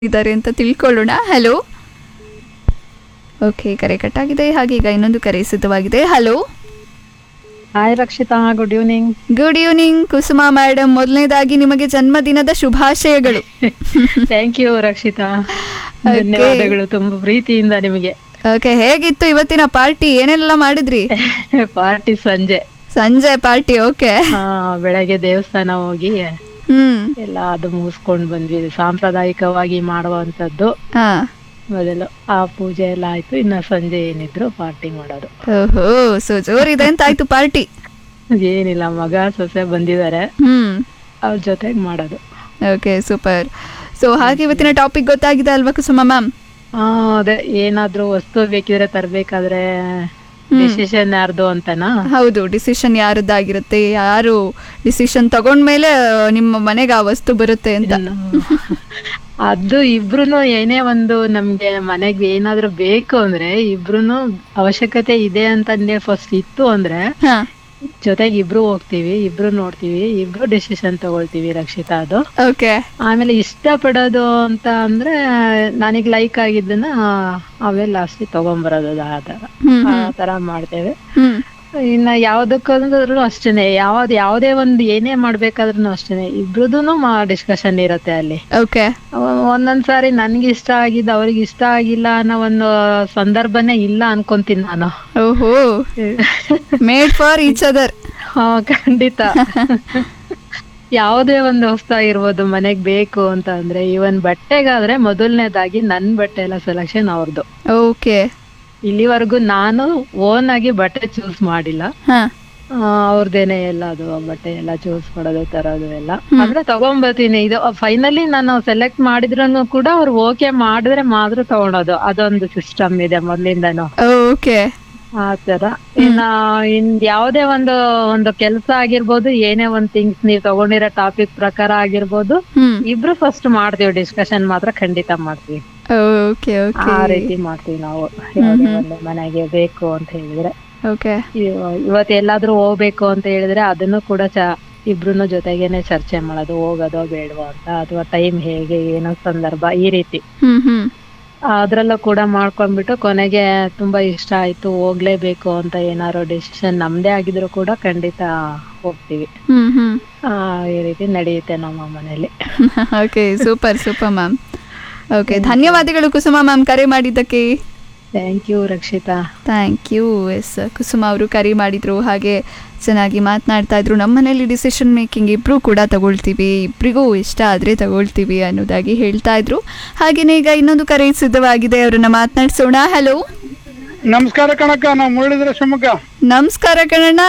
ಇದ್ದಾರೆ ಅಂತ ತಿಳ್ಕೊಳ್ಳೋಣ ಹಲೋ ಓಕೆ ಕರೆ ಕಟ್ಟಾಗಿದೆ ಹಾಗೆ ಈಗ ಇನ್ನೊಂದು ಕರೆ ಸಿದ್ಧವಾಗಿದೆ hello hi Rakshita good evening good evening Kusuma madam ಮೊದಲನೇದಾಗಿ ನಿಮಗೆ ಜನ್ಮದಿನದ ಶುಭಾಶಯಗಳು ಥ್ಯಾಂಕ್ ಯು ರಕ್ಷಿತಾ ಧನ್ಯವಾದಗಳು ತುಂಬಾ ಪ್ರೀತಿಯಿಂದ ನಿಮಗೆ ಓಕೆ ಹೇಗಿತ್ತು ಇವತ್ತಿನ ಪಾರ್ಟಿ ಏನೆಲ್ಲ ಮಾಡಿದ್ರಿ ಪಾರ್ಟಿ ಸಂಜೆ ಸಂಜೆ ಪಾರ್ಟಿ ಓಕೆ ಆ, ಬೆಳಗ್ಗೆ ದೇವಸ್ಥಾನ ಹೋಗಿ ಹ್ಮ್ ಎಲ್ಲ ಅದು ಮುಗಿಸ್ಕೊಂಡ್ ಬಂದ್ವಿ ಸಾಂಪ್ರದಾಯಿಕವಾಗಿ ಮಾಡುವಂತದ್ದು ಹಾ ಮೊದಲು ಆ ಪೂಜೆ ಎಲ್ಲ ಆಯ್ತು ಇನ್ನ ಸಂಜೆ ಏನಿದ್ರು ಪಾರ್ಟಿ ಮಾಡೋದು ಓಹೋ ಸೊ ಜೋರಿದೆ ಅಂತ ಆಯ್ತು ಪಾರ್ಟಿ ಏನಿಲ್ಲ ಮಗ ಸೊಸೆ ಬಂದಿದ್ದಾರೆ ಹ್ಮ್ ಅವ್ರ ಜೊತೆಗ್ ಮಾಡೋದು ಓಕೆ ಸೂಪರ್ ಸೊ ಹಾಗೆ ಇವತ್ತಿನ ಟಾಪಿಕ್ ಗೊತ್ತಾಗಿದೆ ಅಲ್ವಾ ಕುಸುಮ ಮ್ಯಾಮ್ ಆ ಅದೇ ಏನಾದ್ರೂ ವಸ್ತು ಬೇಕಿದ್ರೆ ತರ್ಬೇಕಾದ್ರೆ ಡಿಸಿಷನ್ ಯಾರ್ದು ಅಂತನಾ ಹೌದು ಡಿಸಿಷನ್ ಯಾರದ್ದಾಗಿರುತ್ತೆ ಯಾರು ಡಿಸಿಷನ್ ತಗೊಂಡ್ಮೇಲೆ ಆ, ನಿಮ್ಮ ಮನೆಗೆ ಆ ವಸ್ತು ಬರುತ್ತೆ ಅಂತ ಇನ್ನು ಅದು ಇಬ್ರುನು ಏನೇ ಒಂದು ನಮ್ಗೆ ಮನೆಗೆ ಏನಾದ್ರೂ ಬೇಕು ಅಂದ್ರೆ ಇಬ್ರುನು ಅವಶ್ಯಕತೆ ಇದೆ ಅಂತ ಫಸ್ಟ್ ಇತ್ತು ಅಂದ್ರೆ ಹಾ ಜೊತೆಗೆ ಇಬ್ರು ಹೋಗ್ತೀವಿ ಇಬ್ರು ನೋಡ್ತೀವಿ ಇಬ್ರು ಡಿಸಿಷನ್ ತಗೊಳ್ತೀವಿ ರಕ್ಷಿತಾ ಅದು ಓಕೆ ಆಮೇಲೆ ಇಷ್ಟ ಪಡೋದು ಅಂತ ಅಂದ್ರೆ ನನಗ್ ಲೈಕ್ ಆಗಿದ್ದನ್ನ ಅವೇ ಲಾಸ್ಟ್ ತಗೊಂಬರೋದು ಆ ತರ ಹ್ಮ್ ಆ ತರ ಮಾಡ್ತೇವೆ ಹ್ಮ್ ಇನ್ನ ಯಾವ್ದಕ್ಕಾದ್ರೂ ಅಷ್ಟೇನೆ ಯಾವ್ದ್ ಯಾವ್ದೇ ಒಂದ್ ಏನೇ ಮಾಡ್ಬೇಕಾದ್ರೂ ಅಷ್ಟೇನೆ ಇಬ್ರದೂನು ಡಿಸ್ಕಷನ್ ಇರುತ್ತೆ ಅಲ್ಲಿ ಓಕೆ ಒ- ಒಂದೊಂದ್ ಸಾರಿ ನನ್ಗೆ ಇಷ್ಟ ಆಗಿದ್ದು ಅವ್ರಿಗೆ ಇಷ್ಟ ಆಗಿಲ್ಲ ಅನ್ನೋ ಒಂದು ಸಂದರ್ಭನೇ ಇಲ್ಲ ಅನ್ಕೊಂತೀನಿ ನಾನು ಓಹೋ ಮೇಡ್ ಫಾರ್ ಈಚ್ ಅದರ್ ಹಾ ಖಂಡಿತ ಯಾವುದೇ ಒಂದು ವಸ್ತು ಆಗಿರ್ಬೋದು ಮನೆಗ್ ಬೇಕು ಅಂತ ಅಂದ್ರೆ ಇವನ್ ಬಟ್ಟೆಗಾದ್ರೆ ಮೊದಲನೇದಾಗಿ ನನ್ ಬಟ್ಟೆ ಎಲ್ಲ ಸೆಲೆಕ್ಷನ್ ಅವ್ರದ್ದು ಓಕೆ ಇಲ್ಲಿವರೆಗೂ ನಾನು ಓನ್ ಆಗಿ ಬಟ್ಟೆ ಚೂಸ್ ಮಾಡಿಲ್ಲ ಹಾ ಆ, ಅವ್ರದ್ದೇನೆ ಎಲ್ಲ ಅದು ಬಟ್ಟೆ ಎಲ್ಲ ಚೂಸ್ ಮಾಡೋದು ತರೋದು ಎಲ್ಲ ಅಂದ್ರೆ ತಗೊಂಬರ್ತೀನಿ ಇದು ಫೈನಲಿ ನಾನು ಸೆಲೆಕ್ಟ್ ಮಾಡಿದ್ರು ಕೂಡ ಅವ್ರು ಓಕೆ ಮಾಡಿದ್ರೆ ಮಾತ್ರ ತಗೊಳೋದು ಅದೊಂದು ಸಿಸ್ಟಮ್ ಇದೆ ಮೊದ್ಲಿಂದನು ಓಕೆ ಆ ತರ ಇನ್ನ ಇನ್ ಯಾವ್ದೇ ಒಂದು ಒಂದು ಕೆಲಸ ಆಗಿರ್ಬೋದು ಏನೇ ಒಂದ್ ಥಿಂಗ್ಸ್ ನೀವ್ ತಗೊಂಡಿರೋ ಟಾಪಿಕ್ ಪ್ರಕಾರ ಆಗಿರ್ಬೋದು ಹ್ಮ್ ಇಬ್ರು ಫಸ್ಟ್ ಮಾಡ್ತೀವಿ ಡಿಸ್ಕಷನ್ ಮಾತ್ರ ಖಂಡಿತ ಮಾಡ್ತೀವಿ ಓಕೆ ಓಕೆ ಆ ರೀತಿ ಮಾಡ್ತೀವಿ ನಾವು ಯಾವ್ದೇ ಒಂದು ಮನೆಗೆ ಬೇಕು ಅಂತ ಹೇಳಿದ್ರೆ ಓಕೆ ಇವ- ಇವತ್ತು ಎಲ್ಲಾದ್ರೂ ಹೋಗ್ಬೇಕು ಅಂತ ಹೇಳಿದ್ರೆ ಅದನ್ನು ಕೂಡ ಚ ಇಬ್ರು ಜೊತೆಗೇನೆ ಚರ್ಚೆ ಮಾಡೋದು ಹೋಗೋದೋ ಬೇಡವೋ ಅಂತ ಅಥವಾ ಟೈಮ್ ಹೇಗೆ ಏನೋ ಸಂದರ್ಭ ಈ ರೀತಿ ಹ್ಮ್ ಹ್ಮ್ ಅದ್ರಲ್ಲೂ ಕೂಡ ಮಾಡ್ಕೊಂಡ್ಬಿಟ್ಟು ಕೊನೆಗೆ ತುಂಬಾ ಇಷ್ಟ ಆಯ್ತು ಹೋಗ್ಲೇಬೇಕು ಅಂತ ಏನಾದ್ರು ಡಿಸಿಷನ್ ನಮ್ದೇ ಆಗಿದ್ರು ಕೂಡ ಖಂಡಿತ ಹೋಗ್ತೀವಿ ಹ್ಮ್ ಹ್ಮ್ ಆ ಈ ರೀತಿ ನಡೆಯುತ್ತೆ ನಮ್ಮ ಮನೇಲಿ okay super super ma'am okay ಧನ್ಯವಾದಗಳು ಕುಸುಮ ಮ್ಯಾಮ್ ಕರೆ ಮಾಡಿದ್ದಕ್ಕೆ thank you Rakshita thank you yes Kusuma ಅವರು ಕರೆ ಮಾಡಿದ್ರು ಹಾಗೆ ಚೆನ್ನಾಗಿ ಮಾತನಾಡ್ತಾ ಇದ್ರು ನಮ್ಮ ಮನೇಲಿ ಡಿಸಿಷನ್ ಮೇಕಿಂಗ್ ಇಬ್ಬರು ಕೂಡ ತಗೊಳ್ತೀವಿ ಇಬ್ಬರಿಗೂ ಇಷ್ಟ ಆದರೆ ತಗೊಳ್ತೀವಿ ಅನ್ನೋದಾಗಿ ಹೇಳ್ತಾ ಇದ್ರು ಹಾಗೆಯೇ ಈಗ ಇನ್ನೊಂದು ಕರೆ ಸಿದ್ಧವಾಗಿದೆ ಅವರನ್ನ ಮಾತನಾಡಿಸೋಣ ಹಲೋ ನಮಸ್ಕಾರ ಕಣಕ್ಕ ನಾವು ಮುರಳಿದ್ರೆ ಶಿವಮೊಗ್ಗ ನಮಸ್ಕಾರ ಕಣಣ್ಣ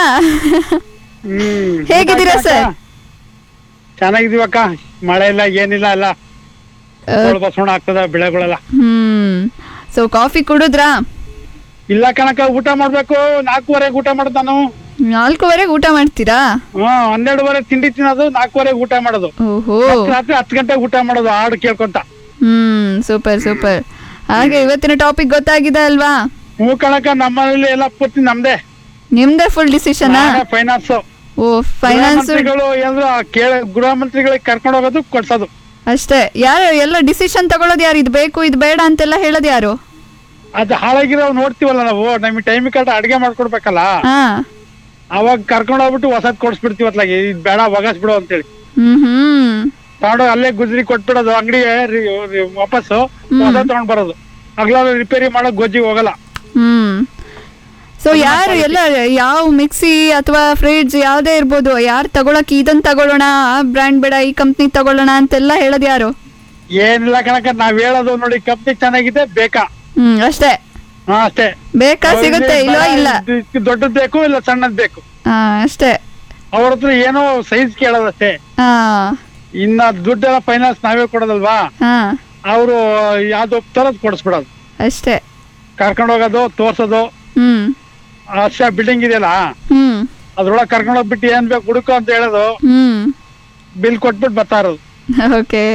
ಹ್ಮ್ ಹೇಗಿದ್ದೀರಾ ಸರ್ ಚೆನ್ನಾಗಿದೀವಕ್ಕ ಮಳೆ ಇಲ್ಲ ಏನಿಲ್ಲ ಎಲ್ಲ ಬಸವಣ ಆಗ್ತದ ಬೆಳೆಗಳೆಲ್ಲ ಹ್ಮ್ ಸೊ ಕಾಫಿ ಕುಡಿದ್ರಾ ಇಲ್ಲ ಕಣಕ್ಕ ಊಟ ಮಾಡ್ಬೇಕು ನಾಲ್ಕೂವರೆಗೆ ಊಟ ಮಾಡೋದು ನಾನು ನಾಲ್ಕೂವರೆಗೆ ಊಟ ಮಾಡ್ತೀರಾ ಹ್ಮ್ ಹನ್ನೆರಡುವರೆ ತಿಂಡಿ ತಿನ್ನೋದು ನಾಲ್ಕೂವರೆಗೆ ಊಟ ಮಾಡೋದು ಓಹೋ ಮತ್ತೆ ರಾತ್ರಿ ಹತ್ತು ಗಂಟೆಗೆ ಊಟ ಮಾಡೋದು ಹಾಡು ಕೇಳ್ಕೊಂತ ಹ್ಮ್ ಸೂಪರ್ ಸೂಪರ್ ಹಾಗೆ ಇವತ್ತಿನ ಟಾಪಿಕ್ ಗೊತ್ತಾಗಿದೆ ಅಲ್ವಾ ಹ್ಞೂ ಕಣಕ್ಕ ನಮ್ಮನೇಲಿ ಎಲ್ಲ ಪೂರ್ತಿ ನಮ್ದೇ ನಿಮ್ದೇ ಫುಲ್ ಡಿಸಿಷನ್ ಫೈನಾನ್ಸ್ ಓ ಫೈನಾನ್ಸ್ ಮಂತ್ರಿಗಳು ಏನಾದ್ರು ಕೇಳ ಗೃಹ ಮಂತ್ರಿಗಳಿಗೆ ಕರ್ಕೊಂಡು ಹೋಗೋದು ಕೊಡ್ಸೋದು ಅಷ್ಟೇ ಯಾರು ಎಲ್ಲ ಡಿಸಿಷನ್ ತಗೊಳ್ಳೋದು ಯಾರು ಇದು ಬೇಕು ಇದು ಬೇಡ ಅಂತೆಲ್ಲ ಹೇಳೋದು ಯಾರು ಅದು ಹಾಳಾಗಿರೋ ನೋಡ್ತೀವಲ್ಲ ನಾವು ನಮಗೆ ಟೈಮಿಗೆ ಕರೆಕ್ಟ್ ಅಡಿಗೆ ಮಾಡ್ಕೊಡ್ಬೇಕಲ್ಲ ಹಾ ಅವಾಗ ಕರ್ಕೊಂಡು ಹೋಗ್ಬಿಟ್ಟು ಹೊಸದ್ ಕೊಡ್ಸ್ಬಿಡ್ತೀವಿ ಅತ್ಲಾಗೆ ಇದು ಬೇಡ ಒಗಸ್ ಬಿಡು ಅಂತೇಳಿ ಹ್ಮ್ ಹ್ಮ್ ತಗೊಂಡು ಅಲ್ಲೇ ಗುಜ್ರಿ ಕೊಟ್ಬಿಡೋದು ಅಂಗಡಿಗೆ ವಾಪಸ್ಸು ಹೊಸ ತಗೊಂಡ್ ಬರೋದು ಹಗ್ಲ ರಿಪೇರಿ ಮಾಡೋ ಗೊಜ್ಜಿಗೆ ಹೋಗಲ್ಲ ಹ್ಮ್ ಸೊ ಯಾರು ಎಲ್ಲ ಯಾವ ಮಿಕ್ಸಿ ಅಥವಾ ಫ್ರಿಡ್ಜ್ ಯಾವುದೇ ಇರ್ಬೋದು ಯಾರು ತಗೊಳಕ್ ಇದನ್ನ ತಗೊಳ್ಳೋಣ ಆ ಬ್ರ್ಯಾಂಡ್ ಬೇಡ ಈ ಕಂಪ್ನಿ ತಗೊಳ್ಳೋಣ ಅಂತೆಲ್ಲ ಹೇಳೋದು ಯಾರು ಏನಿಲ್ಲ ಕಣಕ ನಾವ್ ಹೇಳೋದು ನೋಡಿ ಕಂಪ್ನಿ ಚೆನ್ನಾಗಿದೆ ಬೇಕಾ ಹ್ಮ್ ಅಷ್ಟೇ ಹಾ ಅಷ್ಟೇ ಬೇಕಾ ಸಿಗುತ್ತೆ ಇಲ್ವಾ ಇಲ್ಲ ಇದು ದೊಡ್ಡದ್ ಬೇಕು ಇಲ್ಲ ಸಣ್ಣದ್ ಬೇಕು ಹಾ ಅಷ್ಟೇ ಅವ್ರ ಹತ್ರ ಏನೋ ಸೈಜ್ ಕೇಳೋದಷ್ಟೇ ಹಾ ಇನ್ನ ದುಡ್ಡೆಲ್ಲ ಫೈನಾನ್ಸ್ ನಾವೇ ಕೊಡೋದಲ್ವಾ ಹಾ ಅವರು ಯಾವ್ದು ಒಪ್ತಾರದ್ ಕೊಡಿಸ್ಬಿಡೋದು ಅಷ್ಟೇ ಕರ್ಕೊಂಡು ಹೋಗೋದು ತೋರ್ಸೋದು ಹ್ಮ್ ಅಷ್ಟ ಬಿಲ್ಡಿಂಗ್ ಇದೆಯಲ್ಲ ಹ್ಮ್ ಅದ್ರೊಳಗೆ ಕರ್ಕೊಂಡು ಹೋಗ್ಬಿಟ್ಟು ಏನ್ ಬೇಕು ಹುಡುಕು ಅಂತ ಹೇಳೋದು ಹ್ಮ್ ಬಿಲ್ ಕೊಟ್ಬಿಟ್ಟು ಬರ್ತಾ ಇರೋದು ಓಕೆ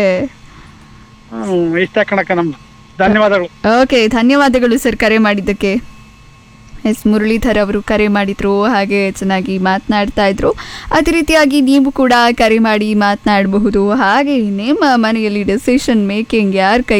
ಹ್ಮ್ ಇಷ್ಟ ಕಣಕ ನಮ್ದು ಧನ್ಯವಾದಗಳು ಓಕೆ ಧನ್ಯವಾದಗಳು ಸರ್ ಕರೆ ಮಾಡಿದ್ದಕ್ಕೆ ಎಸ್ ಮುರಳೀಧರ್ ಅವರು ಕರೆ ಮಾಡಿದ್ರು ಹಾಗೆ ಚೆನ್ನಾಗಿ ಮಾತನಾಡ್ತಾ ಇದ್ರು ಅದೇ ರೀತಿಯಾಗಿ ನೀವು ಕೂಡ ಕರೆ ಮಾಡಿ ಮಾತನಾಡಬಹುದು ಹಾಗೆ ನಿಮ್ಮ ಮನೆಯಲ್ಲಿ ಡೆಸಿಷನ್ ಮೇಕಿಂಗ್ ಯಾರ ಕೈ